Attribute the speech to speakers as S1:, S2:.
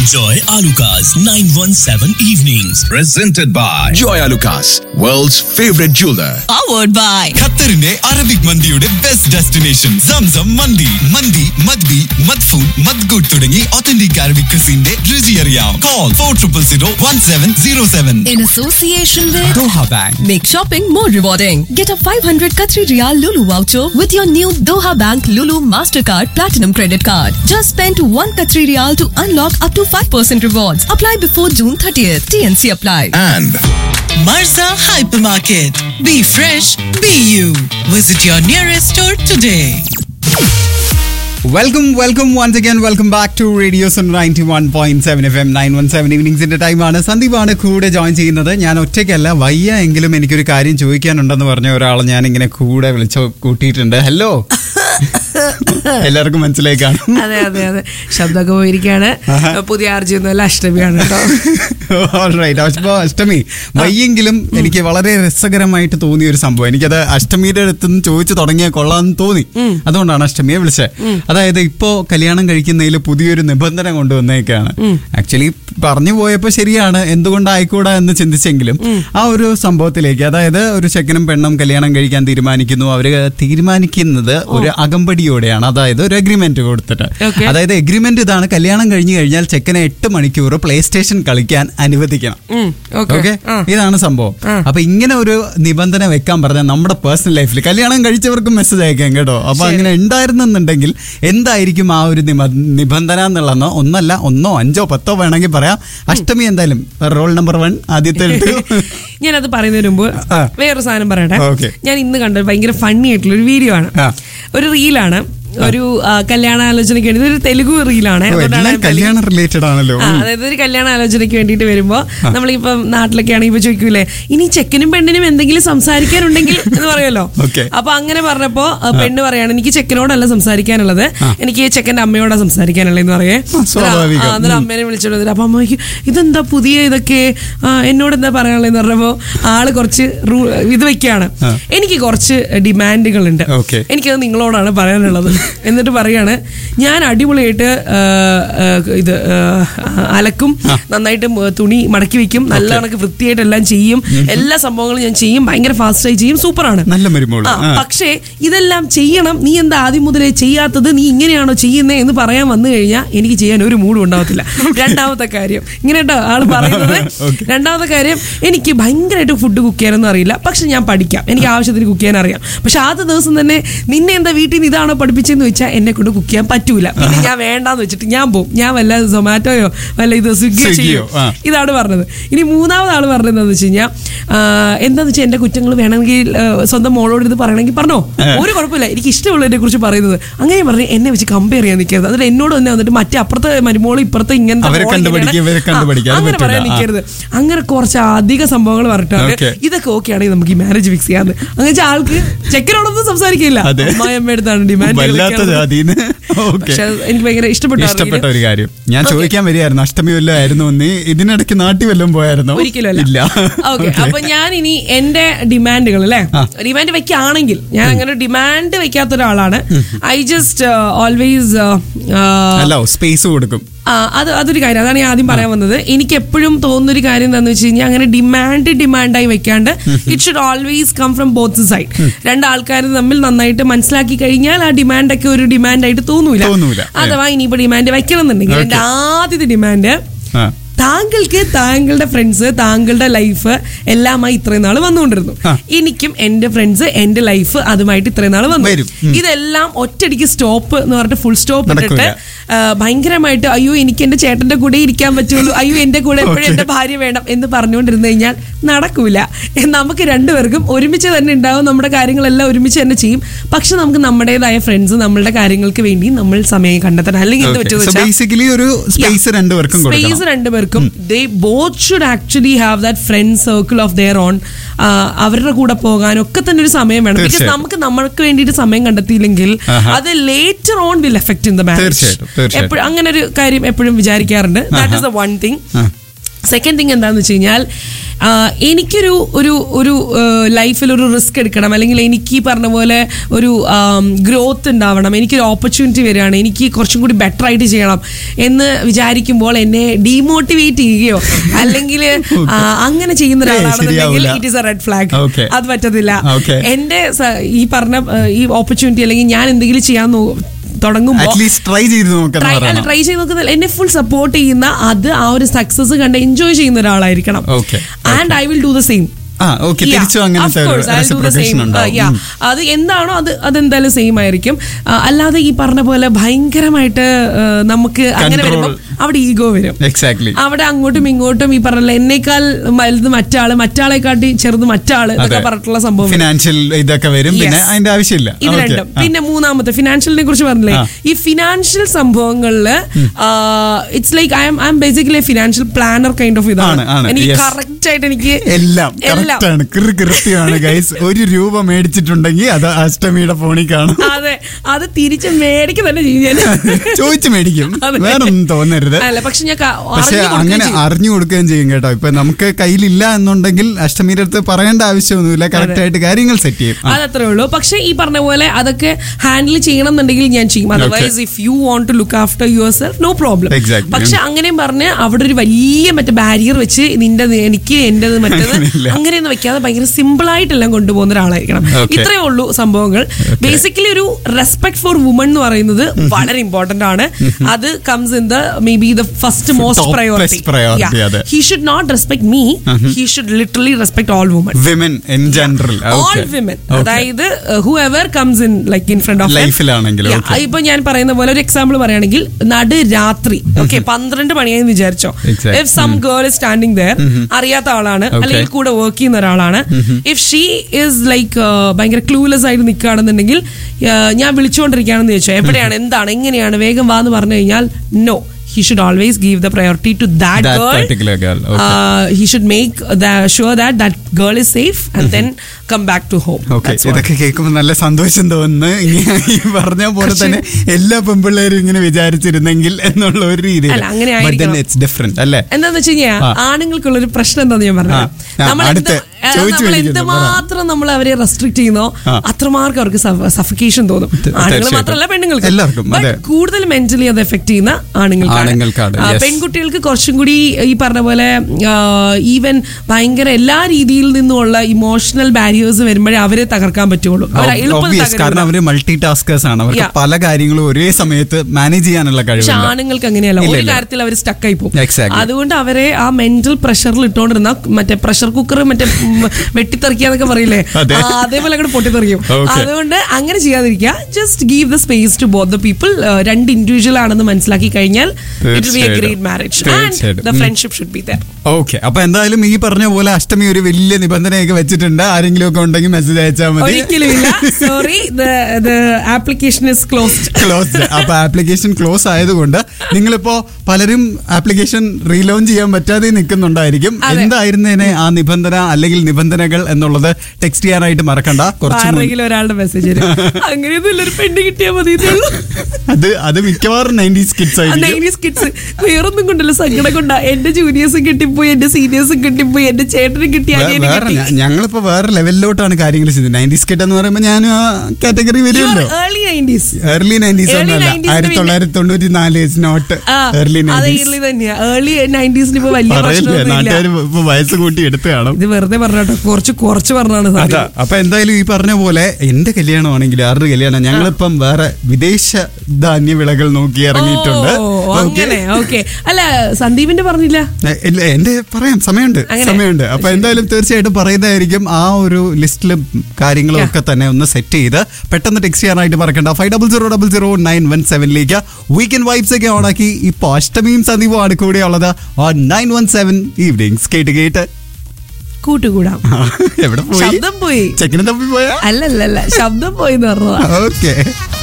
S1: Joy Alukas 917 Evenings.
S2: presented by Joy Lucas, world's favorite jeweler.
S3: powered by
S4: ഖത്തറിന്റെ Arabic മന്തിയുടെ best destination Zamzam മന്തി മന്തി മദ്ബി മദ്ഫൂൻ മദ്ഗുഡ് തുടങ്ങി ഒത്തന്റിക് അറബിക് ക്രിസിന്റെ രുചി അറിയാം call four triple zero one seven zero seven
S3: in association with
S4: Doha bank
S3: Make shopping more rewarding. Get a 500 Qatari Riyal Lulu voucher with your new Doha Bank Lulu Mastercard Platinum Credit Card. Just spend 1 Qatari Riyal to unlock up to 5% rewards. Apply before June 30th. TNC apply.
S2: And
S5: Marza Hypermarket. Be fresh, be you. Visit your nearest store today.
S6: Welcome welcome once again welcome back to radio sun ninety one point seven F M nine one seven ഈവനിങ്സിന്റെ ടൈമാണ് സന്ദീപാണ് കൂടെ join ചെയ്യുന്നത് ഞാൻ ഒറ്റയ്ക്കല്ല വയ്യ എങ്കിലും എനിക്കൊരു കാര്യം ചോദിക്കാനുണ്ടെന്ന് പറഞ്ഞ ഒരാൾ ഞാൻ ഇങ്ങനെ കൂടെ വിളിച്ച് കൂട്ടിയിട്ടുണ്ട് ഹലോ എല്ലാവർക്കും മനസ്സിലായി കാണും
S7: അതെ അതെ അതെ ശബ്ദമൊക്കെ പോയിരിക്കാണ് പുതിയ ആർജിയൊന്നുമല്ല അഷ്ടമിയാണ് കേട്ടോ
S6: Alright. അപ്പൊ അഷ്ടമി വയ്യെങ്കിലും എനിക്ക് വളരെ രസകരമായിട്ട് തോന്നിയ ഒരു സംഭവം എനിക്കത് അഷ്ടമിയുടെ അടുത്ത് നിന്ന് ചോദിച്ചു തുടങ്ങിയ കൊള്ളാന്ന് തോന്നി അതുകൊണ്ടാണ് അഷ്ടമിയെ വിളിച്ചത് അതായത് ഇപ്പോ കല്യാണം കഴിക്കുന്നതിൽ പുതിയൊരു നിബന്ധന കൊണ്ടുവന്നേക്കാണ് ആക്ച്വലി പറഞ്ഞു പോയപ്പോ ശരിയാണ് എന്തുകൊണ്ടായിക്കൂടാ എന്ന് ചിന്തിച്ചെങ്കിലും ആ ഒരു സംഭവത്തിലേക്ക് അതായത് ഒരു ചെക്കനും പെണ്ണും കല്യാണം കഴിക്കാൻ തീരുമാനിക്കുന്നു അവര് തീരുമാനിക്കുന്നത് ഒരു അകമ്പടിയോടെയാണ് അതായത് ഒരു അഗ്രിമെന്റ് കൊടുത്തിട്ട്
S7: Okay.
S6: അതായത് എഗ്രിമെന്റ് ഇതാണ് കല്യാണം കഴിഞ്ഞു കഴിഞ്ഞാൽ ചെക്കനെ എട്ട് മണിക്കൂർ പ്ലേ സ്റ്റേഷൻ കളിക്കാൻ അനുവദിക്കണം
S7: ഉം, okay.
S6: ഓക്കെ
S7: ആ.
S6: ഇതാണ് സംഭവം അപ്പൊ ഇങ്ങനെ ഒരു നിബന്ധന വെക്കാൻ പറഞ്ഞാൽ നമ്മുടെ പേഴ്സണൽ ലൈഫിൽ കല്യാണം കഴിച്ചവർക്കും മെസ്സേജ് അയക്കാം കേട്ടോ അപ്പൊ അങ്ങനെ ഉണ്ടായിരുന്നെന്നുണ്ടെങ്കിൽ എന്തായിരിക്കും ആ ഒരു നിബ- നിബന്ധന എന്നുള്ളതെന്നോ ഒന്നല്ല ഒന്നോ അഞ്ചോ പത്തോ വേണമെങ്കിൽ പറയാം അഷ്ടമി എന്തായാലും റോൾ നമ്പർ വൺ ആദ്യത്തെ എടുത്തു
S7: ഞാനത് പറയുന്നതിന് മുമ്പ്
S6: ആ.
S7: വേറൊരു സാധനം പറയട്ടെ
S6: Okay.
S7: ഞാൻ ഇന്ന് കണ്ടത് ഭയങ്കര ഫണ്ണി ആയിട്ടുള്ള ഒരു വീഡിയോ ആണ്
S6: ആ.
S7: ഒരു റീലാണ് ഒരു ആ, കല്യാണാലോചനയ്ക്ക് വേണ്ടി ഇതൊരു തെലുഗു റീലാണ്
S6: ഓ,
S7: അതുകൊണ്ടാണ്
S6: എല്ലാം
S7: ഞാൻ
S6: കല്യാണ റിലേറ്റഡ് ആണല്ലോ
S7: ആ, അതായത് ഒരു കല്യാണ ആലോചനയ്ക്ക് വേണ്ടിയിട്ട് വരുമ്പോ നമ്മളിപ്പം നാട്ടിലൊക്കെ ആണെങ്കിൽ ഇപ്പൊ ചോദിക്കൂലേ ഇനി ചെക്കനും പെണ്ണിനും എന്തെങ്കിലും സംസാരിക്കാനുണ്ടെങ്കിൽ എന്ന് പറയുമല്ലോ
S6: Okay.
S7: അപ്പൊ അങ്ങനെ പറഞ്ഞപ്പോ ആ, പെണ്ണ് പറയാണ് എനിക്ക് ചെക്കനോടല്ല സംസാരിക്കാനുള്ളത് എനിക്ക് ചെക്കന്റെ അമ്മയോടാ സംസാരിക്കാനുള്ളത് എന്ന് പറയേ
S6: സ്വാഭാവികം.
S7: ആ, അന്നേരം അമ്മേനെ വിളിച്ചോണ്ട് വന്നിട്ട് അപ്പൊ അമ്മയ്ക്ക് ഇതെന്താ പുതിയ ഇതൊക്കെ ആ, എന്നോട് എന്താ പറയാനുള്ളതെന്ന് പറഞ്ഞപ്പോ ആള് കുറച്ച് റൂ- ഇത് വെക്കാണ്
S6: ആ.
S7: എനിക്ക് കുറച്ച് ഡിമാൻഡുകൾ ഉണ്ട്
S6: Okay.
S7: എനിക്കത് നിങ്ങളോടാണ് പറയാനുള്ളത് എന്നിട്ട് പറയാണ് ഞാൻ അടിപൊളിയായിട്ട് ആ, ആ, ഇത് ആ, അലക്കും നന്നായിട്ട് മ- തുണി മടക്കി വെക്കും നല്ല കണക്ക് വൃത്തിയായിട്ട് എല്ലാം ചെയ്യും എല്ലാ സംഭവങ്ങളും ഞാൻ ചെയ്യും ഭയങ്കര ഫാസ്റ്റായി ചെയ്യും സൂപ്പറാണ്
S6: നല്ല മരുമോള്
S7: ആ,
S6: ആ.
S7: പക്ഷേ ഇതെല്ലാം ചെയ്യണം നീ എന്താ ആദ്യം മുതലേ ചെയ്യാത്തത് നീ ഇങ്ങനെയാണോ ചെയ്യുന്നേ എന്ന് പറയാൻ വന്നു കഴിഞ്ഞാൽ എനിക്ക് ചെയ്യാൻ ഒരു മൂടും ഉണ്ടാവത്തില്ല രണ്ടാമത്തെ കാര്യം ഇങ്ങനെ കേട്ടോ ആള് പറയുന്നത് രണ്ടാമത്തെ കാര്യം എനിക്ക് ഭയങ്കരമായിട്ട് ഫുഡ് കുക്ക് ചെയ്യാനൊന്നും അറിയില്ല പക്ഷെ ഞാൻ പഠിക്കാം എനിക്ക് ആവശ്യത്തിന് കുക്ക് ചെയ്യാൻ അറിയാം പക്ഷെ ആദ്യ ദിവസം തന്നെ നിന്നെ എന്താ വീട്ടിൽ നിന്ന് ഇതാണോ പഠിപ്പിച്ചെന്ന് വെച്ചാൽ എന്നെ കൊണ്ട് കുക്ക് ചെയ്യാൻ പറ്റൂല പിന്നെ ഞാൻ വേണ്ടാന്ന് വെച്ചിട്ട് ഞാൻ പോകും ഞാൻ വല്ല സൊമാറ്റോയോ വല്ല ഇത് സ്വിഗ്ഗിയോ
S6: സ്വിഗ്ഗിയോ,
S7: ചെയ്യും
S6: ആ.
S7: ഇതാണ് പറഞ്ഞത് ഇനി മൂന്നാമത് ആള് പറഞ്ഞത് എന്താന്ന് വെച്ച് കഴിഞ്ഞാൽ എന്താന്ന് വെച്ചാൽ എന്റെ കുറ്റങ്ങൾ വേണമെങ്കിൽ ആ, സ്വന്തം മോളോട് ഇത് പറയണമെങ്കിൽ പറഞ്ഞോ ഒരു കുഴപ്പമില്ല എനിക്ക് ഇഷ്ടമുള്ളതിനെ കുറിച്ച് പറയുന്നത് അങ്ങനെ പറഞ്ഞ് എന്നെ വെച്ച് കമ്പയർ ചെയ്യാൻ നിൽക്കരുത് എന്നിട്ട് എന്നോട് തന്നെ വന്നിട്ട് മറ്റേ അപ്പുറത്തെ മരുമോള് ഇപ്പുറത്തെ ഇങ്ങനത്തെ
S6: അവരെ
S7: മോള്
S6: കണ്ടുപിടിക്കുക,
S7: ഇങ്ങനെയാണ്.
S6: ഇവരെ കണ്ടുപിടിക്കുക,
S7: ആ,
S6: അത്
S7: അങ്ങനെ
S6: പറ്റില്ല.
S7: പറയാൻ
S6: ആ.
S7: നിൽക്കരുത് അങ്ങനെ കുറച്ച് അധിക സംഭവങ്ങൾ പറഞ്ഞിട്ടാണ്
S6: Okay.
S7: ഇതൊക്കെ ഓക്കെ ആണെങ്കിൽ നമുക്ക് ഈ മാരേജ് ഫിക്സ് ചെയ്യാന്ന് അങ്ങനെ വെച്ചാൽ ആൾക്ക് ചെക്കനോടൊന്നും സംസാരിക്കില്ല
S6: അതെ.
S7: അമ്മായിയമ്മ ഡിമാൻഡ്
S6: വല്ലാത്ത ജാതിന്ന് ഓക്കെ
S7: പക്ഷെ അത് എനിക്ക് ഭയങ്കര ഇഷ്ടപ്പെട്ടു ആ
S6: ഇഷ്ടപ്പെട്ട
S7: reel.
S6: ഒരു കാര്യം ഞാൻ
S7: Okay.
S6: ചോദിക്കാൻ വരികയായിരുന്നു അഷ്ടമി വല്ലതും ആയിരുന്നു നീ ഇതിനിടയ്ക്ക് നാട്ടി വല്ലതും പോയായിരുന്നോ
S7: ഒരിക്കലും
S6: ഇല്ല
S7: ഓക്കെ
S6: Okay.
S7: അപ്പൊ ഞാൻ ഇനി എന്റെ ഡിമാൻഡുകൾ അല്ലെ ഡിമാൻഡ് വെക്കുകയാണെങ്കിൽ ഞാൻ അങ്ങനെ ഡിമാൻഡ് വെക്കാത്ത ഒരാളാണ് ഐ ജസ്റ്റ് ഓൾവേസ്
S6: അല്ല സ്പേസ് കൊടുക്കും
S7: അത് അതൊരു കാര്യം അതാണ് ഞാൻ ആദ്യം പറയാൻ വന്നത് എനിക്ക് എപ്പോഴും തോന്നുന്ന ഒരു കാര്യം എന്താണെന്ന് വെച്ച് കഴിഞ്ഞാൽ അങ്ങനെ ഡിമാൻഡ് ഡിമാൻഡായി വെക്കാണ്ട് it should always come from both side രണ്ട് ആൾക്കാർ തമ്മിൽ നന്നായിട്ട് മനസ്സിലാക്കി കഴിഞ്ഞാൽ ആ ഡിമാൻഡ് ഒക്കെ ഒരു ഡിമാൻഡായിട്ട് തോന്നൂല
S6: തോന്നൂല.
S7: അഥവാ ഇനിയിപ്പോ ഡിമാൻഡ് വെക്കണം എന്നുണ്ടെങ്കിൽ എന്റെ ആദ്യത്തെ ഡിമാൻഡ്
S6: ആ.
S7: താങ്കൾക്ക് താങ്കളുടെ ഫ്രണ്ട്സ് താങ്കളുടെ ലൈഫ് എല്ലാമായി ഇത്രയും നാൾ വന്നുകൊണ്ടിരുന്നു എനിക്കും എന്റെ ഫ്രണ്ട്സ് എന്റെ ലൈഫ് അതുമായിട്ട് ഇത്രയും നാൾ വന്നു
S6: വരും. ഉം.
S7: ഇതെല്ലാം ഒറ്റയടിക്ക് സ്റ്റോപ്പ് എന്ന് പറഞ്ഞിട്ട് ഫുൾ സ്റ്റോപ്പ് ഇട്ടിട്ട്
S6: നടക്കൂല.
S7: ആ, ഭയങ്കരമായിട്ട് അയ്യോ എനിക്ക് എന്റെ ചേട്ടന്റെ കൂടെ ഇരിക്കാൻ പറ്റുള്ളൂ അയ്യോ എന്റെ കൂടെ എപ്പോഴും എന്റെ ഭാര്യ വേണം എന്ന് പറഞ്ഞുകൊണ്ടിരുന്നു കഴിഞ്ഞാൽ നടക്കൂല എ, നമുക്ക് രണ്ടുപേർക്കും ഒരുമിച്ച് തന്നെ ഉണ്ടാവും നമ്മുടെ കാര്യങ്ങളെല്ലാം ഒരുമിച്ച് തന്നെ ചെയ്യും പക്ഷെ നമുക്ക് നമ്മുടേതായ ഫ്രണ്ട്സ് നമ്മളുടെ കാര്യങ്ങൾക്ക് വേണ്ടി നമ്മൾ സമയം കണ്ടെത്തണം അല്ലെങ്കിൽ എന്ത് പറ്റുമെന്ന് വെച്ചാൽ
S6: ബേസിക്കലി ഒരു സ്പേസ് രണ്ടുപേർക്കും
S7: സ്പേസ്
S6: കൊടുക്കണം
S7: രണ്ടുപേർക്കും they both should actually have that friend circle of their own അവരുടെ കൂടെ പോകാൻ ഒക്കെ തന്നെ ഒരു സമയം വേണം ബിക്കോസ്
S6: തീർച്ചയായിട്ടും.
S7: നമുക്ക് നമ്മൾക്ക് വേണ്ടിയിട്ട് സമയം കണ്ടെത്തിയില്ലെങ്കിൽ
S6: ആഹാ.
S7: അത് later on will effect in the marriage
S6: തീർച്ചയായിട്ടും, തീർച്ചയായിട്ടും.
S7: എപ്പോഴും അങ്ങനെ ഒരു കാര്യം എപ്പോഴും വിചാരിക്കാറുണ്ട് that is the one thing second thing എന്താന്ന് വെച്ച് കഴിഞ്ഞാൽ എനിക്കൊരു ഒരു ഒരു ലൈഫിൽ ഒരു റിസ്ക് എടുക്കണം അല്ലെങ്കിൽ എനിക്ക് ഈ പറഞ്ഞ പോലെ ഒരു ഗ്രോത്ത് ഉണ്ടാവണം എനിക്കൊരു ഓപ്പർച്യൂണിറ്റി വരികയാണ് എനിക്ക് കുറച്ചും കൂടി ബെറ്റർ ആയിട്ട് ചെയ്യണം എന്ന് വിചാരിക്കുമ്പോൾ എന്നെ ഡീമോട്ടിവേറ്റ് ചെയ്യുകയോ അല്ലെങ്കിൽ ആ, അങ്ങനെ ചെയ്യുന്ന ഒരാളാണെന്നുണ്ടെങ്കിൽ
S6: ശരിയാവൂല.
S7: It is a red flag
S6: Okay.
S7: അത് പറ്റത്തില്ല
S6: Okay.
S7: എന്റെ സ- ഈ പറഞ്ഞ ആ, ഈ ഓപ്പർച്യൂണിറ്റി അല്ലെങ്കിൽ ഞാൻ എന്തെങ്കിലും ചെയ്യാൻ നോ- തുടങ്ങുമ്പോൾ
S6: അറ്റ്ലീസ്റ്റ് ട്രൈ ചെയ്ത് നോക്കാൻ
S7: ട്രൈ അല്ല
S6: പറയണം
S7: ട്രൈ ചെയ്ത് നോക്കുന്നില്ല എന്നെ ഫുൾ സപ്പോർട്ട് ചെയ്യുന്ന അത് ആ ഒരു സക്സസ് കണ്ട് എൻജോയ് ചെയ്യുന്ന ഒരാളായിരിക്കണം
S6: Okay.
S7: And I will do the same
S6: ആ ഓക്കെ തിരിച്ചു അങ്ങനത്തെ ഒരു reciprocation ഉണ്ടാവും ഉം.
S7: അത് എന്താണോ അത് അതെന്തായാലും സെയിം ആയിരിക്കും ആ, അല്ലാതെ ഈ പറഞ്ഞ പോലെ ഭയങ്കരമായിട്ട് ആ, നമുക്ക് അങ്ങനെ
S6: Control.
S7: വരുമ്പോൾ അവിടെ ഈഗോ വരും
S6: എക്സാക്ട്ലി
S7: അവിടെ അങ്ങോട്ടും ഇങ്ങോട്ടും ഈ പറഞ്ഞ എന്നേക്കാൾ വലുത് മറ്റാള് മറ്റാളെക്കാട്ടി ചെറുത് മറ്റാള് എന്നൊക്കെ പറഞ്ഞിട്ടുള്ള സംഭവം വരും.
S6: ഫിനാൻഷ്യൽ ഇതൊക്കെ വരും പിന്നെ
S7: Yes.
S6: അതിന്റെ ആവശ്യമില്ല
S7: ഇത്
S6: Okay.
S7: രണ്ടും
S6: ആ.
S7: പിന്നെ മൂന്നാമത്തെ ഫിനാൻഷ്യലിനെ കുറിച്ച് പറഞ്ഞില്ലേ
S6: ആ.
S7: ഈ ഫിനാൻഷ്യൽ സംഭവങ്ങളില് it's like I'm I'm basically financial planner kind of ഇതാണ്
S6: ആണ്, ആണ്.
S7: എനിക്ക്
S6: Yes.
S7: കറക്റ്റ് ആയിട്ട് എനിക്ക്
S6: എല്ലാം കറക്റ്റ് ആണ് കൃ കൃത്യമാണ് ഗൈസ് ഒരു രൂപ മേടിച്ചിട്ടുണ്ടെങ്കിൽ അത് അഷ്ടമിയുടെ ഫോണിൽ കാണും
S7: അതെ അത് തിരിച്ച് മേടിക്ക് തന്നെ ചെയ്യും ഞാൻ
S6: ചോദിച്ചു മേടിക്കും
S7: അതെ.
S6: വേറൊന്നും തോന്നരുത്
S7: അല്ല പക്ഷെ ഞാൻ ക-
S6: പക്ഷെ
S7: അറിഞ്ഞു കൊടുക്കുകയും
S6: അങ്ങനെ
S7: ചെയ്യും.
S6: അറിഞ്ഞു കൊടുക്കുകയും ചെയ്യും കേട്ടോ ഇപ്പൊ നമുക്ക് കയ്യിലില്ല എന്നുണ്ടെങ്കിൽ അഷ്ടമിയുടെ അടുത്ത് പറയേണ്ട ആവശ്യമൊന്നുമില്ല കറക്റ്റ് ആയിട്ട് കാര്യങ്ങൾ സെറ്റ് ചെയ്യും ആ.
S7: അതത്രേ ഉള്ളൂ പക്ഷെ ഈ പറഞ്ഞ പോലെ അതൊക്കെ ഹാൻഡിൽ ചെയ്യണം എന്നുണ്ടെങ്കിൽ ഞാൻ ചെയ്യും otherwise if you want to look after yourself no problem
S6: Exactly.
S7: പക്ഷെ അങ്ങനെയും പറഞ്ഞ് അവിടെ ഒരു വലിയ മറ്റേ ബാരിയർ വെച്ച് നിന്റെ എനിക്ക് എന്റേത് മറ്റേത്
S6: അങ്ങനെയില്ല.
S7: അങ്ങനെയൊന്നും വെക്കാതെ ഭയങ്കര സിമ്പിൾ ആയിട്ടെല്ലാം കൊണ്ടുപോകുന്ന ഒരാളായിരിക്കണം
S6: Okay.
S7: ഇത്രയേ ഉള്ളൂ സംഭവങ്ങൾ ബേസിക്കലി ഒരു റെസ്പെക്ട് ഫോർ വുമൺ എന്ന് പറയുന്നത് വളരെ ഇമ്പോർട്ടന്റ് ആണ് അത് comes in the maybe the first most
S6: Top
S7: priority
S6: best priority, അതെ.
S7: He should not respect me he should literally respect all woman
S6: women in general
S7: all women അതായത് whoever comes in like in front of
S6: ലൈഫിലാണെങ്കിലും okay.
S7: ഇപ്പൊ ഞാൻ പറയുന്ന പോലെ ഒരു example പറയുകയാണെങ്കിൽ നടു രാത്രി ഓക്കെ പന്ത്രണ്ട് മണിയായി വിചാരിച്ചോ
S6: Exactly.
S7: If some girl is standing there അറിയാത്ത ആളാണ്
S6: Okay.
S7: അല്ലെങ്കിൽ കൂടെ വർക്ക് ചെയ്യുന്ന ഒരാളാണ് ഇഫ് ഷീ ഇസ് ലൈക്ക് ഭയങ്കര ക്ലൂലെസ് ആയിട്ട് നിൽക്കുകയാണെന്നുണ്ടെങ്കിൽ ഞാൻ വിളിച്ചുകൊണ്ടിരിക്കുകയാണെന്ന് ചോദിച്ചോ എവിടെയാണ് എന്താണ് എങ്ങനെയാണ് വേഗം വാന്ന് പറഞ്ഞു കഴിഞ്ഞാൽ no he should always give the priority to that
S6: That
S7: girl
S6: particular girl, okay.
S7: He should make sure that that girl is safe and then come back to home
S6: okay ഇതൊക്കെ കേൾക്കുമ്പോൾ നല്ല സന്തോഷം തോന്നുന്നു ഇങ്ങനെ ഈ പറഞ്ഞ പോലെ തന്നെ എല്ലാ പെൺപിള്ളേരും ഇങ്ങനെ വിചാരിച്ചിരുന്നെങ്കിൽ എന്നുള്ള ഒരു രീതിയിൽ
S7: അല്ല, അങ്ങനെ ആയിരിക്കണം.
S6: ഇറ്റ്സ് ഡിഫറെന്റ് അല്ലേ
S7: എന്താന്ന് വെച്ച് കഴിഞ്ഞാൽ
S6: ആ.
S7: ആണുങ്ങൾക്കുള്ള ഒരു പ്രശ്നം എന്താന്ന് ഞാൻ പറഞ്ഞു
S6: ആ. ആ,
S7: നമ്മൾ
S6: അടുത്ത ചോദിച്ചു
S7: നമ്മൾ
S6: മേടിക്കുന്നു,
S7: എന്തുമാത്രം നമ്മൾ അവരെ റെസ്ട്രിക്ട് ചെയ്യുന്നോ
S6: ആ.
S7: അത്രമാർക്ക് അവർക്ക് സഫിക്കേഷൻ തോന്നും
S6: തീർച്ചയായിട്ടും.
S7: ആണുങ്ങൾ മാത്രമല്ല പെണ്ണുങ്ങൾക്ക്
S6: എല്ലാവർക്കും,
S7: But
S6: അതെ.
S7: കൂടുതൽ മെന്റലി അത് എഫക്ട് ചെയ്യുന്ന ആണുങ്ങൾക്കാണ്
S6: ആണുങ്ങൾക്കാണ്,
S7: ആ,
S6: yes.
S7: പെൺകുട്ടികൾക്ക് കുറച്ചും കൂടി ഈ പറഞ്ഞ പോലെ ഈവൻ ഭയങ്കര എല്ലാ രീതിയിൽ നിന്നുമുള്ള ഇമോഷണൽ ബാരിയേഴ്സ് വരുമ്പോഴേ അവരെ തകർക്കാൻ പറ്റുള്ളൂ അവരെ എളുപ്പം
S6: Obvious,
S7: തകരുന്ന.
S6: കാരണം അവര് മൾട്ടി ടാസ്കേഴ്സ് ആണ് അവർക്ക്
S7: Yeah.
S6: പല കാര്യങ്ങളും ഒരേ സമയത്ത് മാനേജ് ചെയ്യാനുള്ള
S7: പക്ഷെ
S6: കഴിവുണ്ട്
S7: ആണുങ്ങൾക്ക് അങ്ങനെയല്ല
S6: ഇല്ല,
S7: ഒരു
S6: ഇല്ല.
S7: കാര്യത്തിൽ അവർ സ്റ്റക്കായി പോകും
S6: Exactly.
S7: അതുകൊണ്ട് അവരെ ആ മെന്റൽ പ്രഷറിൽ ഇട്ടോണ്ടിരുന്ന മറ്റേ പ്രഷർ കുക്കർ മറ്റേ ഉം, വെട്ടിത്തെറിക്കാന്നൊക്കെ പറയില്ലേ
S6: അതെ.
S7: ആ, അതേപോലെ അങ്ങോട്ട് പൊട്ടിത്തെറിക്കും
S6: Okay.
S7: അതുകൊണ്ട് അങ്ങനെ ചെയ്യാതിരിക്കുക just give the space to both the people രണ്ട് ഇൻഡിവിജ്വൽ ആണെന്ന് മനസ്സിലാക്കി കഴിഞ്ഞാൽ ഇറ്റ് ബി എ
S6: തീർച്ചയായിട്ടും.
S7: ഗ്രേറ്റ് മാരേജ് ആൻഡ്
S6: തീർച്ചയായിട്ടും.
S7: ദ
S6: ഉം.
S7: Friendship should be there
S6: okay അപ്പൊ എന്തായാലും ഈ പറഞ്ഞ പോലെ അഷ്ടമി ഒരു വലിയ നിബന്ധനയൊക്കെ വെച്ചിട്ടുണ്ട് ആരെങ്കിലും ഒക്കെ ഉണ്ടെങ്കിൽ മെസ്സേജ് അയച്ചാൽ മതി
S7: ഒരിക്കലും ഇല്ല sorry the application is closed
S6: closed അപ്പൊ ആപ്ലിക്കേഷൻ ക്ലോസ് ആയതുകൊണ്ട് നിങ്ങളിപ്പോ പലരും ആപ്ലിക്കേഷൻ റീലോഞ്ച് ചെയ്യാൻ പറ്റാതെ നിൽക്കുന്നുണ്ടായിരിക്കും
S7: അതെ.
S6: എന്തായിരുന്നേനെ ആ നിബന്ധന അല്ലെങ്കിൽ നിബന്ധനകൾ എന്നുള്ളത് ടെക്സ്റ്റ് ചെയ്യാനായിട്ട് മറക്കണ്ട കുറച്ച് മുൻ-
S7: ആരെങ്കിലും ഒരാളുടെ മെസ്സേജ് അങ്ങനെയൊന്നും ഇല്ല ഒരു പെണ്ണ് കിട്ടിയാൽ മതി ഇതേ ഉള്ളൂ
S6: അത് അത് മിക്കവാറും നയൻറ്റീസ് കിഡ്സ് ആയിരിക്കും
S7: നയൻറ്റീസ് കിഡ്സ് വേറൊന്നും കൊണ്ടല്ല സങ്കടം കൊണ്ടാ എന്റെ ജൂനിയേഴ്സും കിട്ടിപ്പോയി എന്റെ സീനിയേഴ്സും കിട്ടിപ്പോയി എന്റെ ചേട്ടനും കിട്ടി
S6: വേ-
S7: അനിയനും
S6: വേറെ
S7: കിട്ടി
S6: ഞ- ഞങ്ങളിപ്പോ വേറെ ലെവലിലോട്ടാണ് കാര്യങ്ങൾ ചെയ്തത് നയൻറ്റീസ് കിഡ് എന്ന് പറയുമ്പോൾ ഞാനും ആ കാറ്റഗറി വരുമല്ലോ
S7: early nineties
S6: early nineties
S7: Early
S6: ഒന്നല്ല
S7: 90s ന്
S6: ആയിരത്തി തൊള്ളായിരത്തി തൊണ്ണൂറ്റി നാല് ഇസ് നോട്ട് ഏർലി
S7: അത്
S6: നയൻറ്റീസ്
S7: ഏർലി തന്നെയാ ഏർലി നയൻറ്റീസിന് ഇപ്പൊ വലിയ
S6: പറയില്ലേ
S7: പ്രശ്നമൊന്നുമില്ല
S6: നാട്ടുകാർ ഇപ്പൊ വയസ്സ് കൂട്ടി എടുത്ത് കാണും
S7: ഇത് വെറുതെ പറഞ്ഞോട്ടോ കുറച്ച് കുറച്ച് പറഞ്ഞാണ്
S6: അതാ
S7: സത്യം.
S6: അപ്പൊ എന്തായാലും ഈ പറഞ്ഞ പോലെ എന്റെ കല്യാണമാണെങ്കിൽ ആരുടെ കല്യാണം ഞങ്ങളിപ്പം വേറെ വിദേശ ധാന്യവിളകൾ നോക്കി ഇറങ്ങിയിട്ടുണ്ട്
S7: ഓ,
S6: Okay.
S7: അങ്ങനെ ഓക്കെ അല്ല സന്ദീപിന്റെ പറഞ്ഞില്ല
S6: എ- ഇല്ല എന്റെ പറയാം സമയമുണ്ട്
S7: അങ്ങനെ.
S6: സമയമുണ്ട് അപ്പൊ എന്തായാലും തീർച്ചയായിട്ടും പറയുന്നതായിരിക്കും ആ ഒരു ലിസ്റ്റിലും കാര്യങ്ങളും ഒക്കെ തന്നെ ഒന്ന് സെറ്റ് ചെയ്ത് പെട്ടെന്ന് ടെക്സ്റ്റ് ചെയ്യാനായിട്ട് മറക്കണ്ട five double zero double zero nine one സെവനിലേക്ക് വീക്കെൻഡ് വൈബ്സ് ഒക്കെ ഓണാക്കി ഇപ്പൊ അഷ്ടമിയും സന്ദീപുമാണ് കൂടെയുള്ളത് on nine one seven evenings കേട്ട് കേട്ട്
S7: കൂട്ടുകൂടാം
S6: എവിടെ പോയി
S7: ശബ്ദം പോയി
S6: ചെക്കിന് തപ്പി പോയാ
S7: അല്ലല്ലല്ല ശബ്ദം പോയി എന്ന് പറഞ്ഞതാ
S6: ഓക്കെ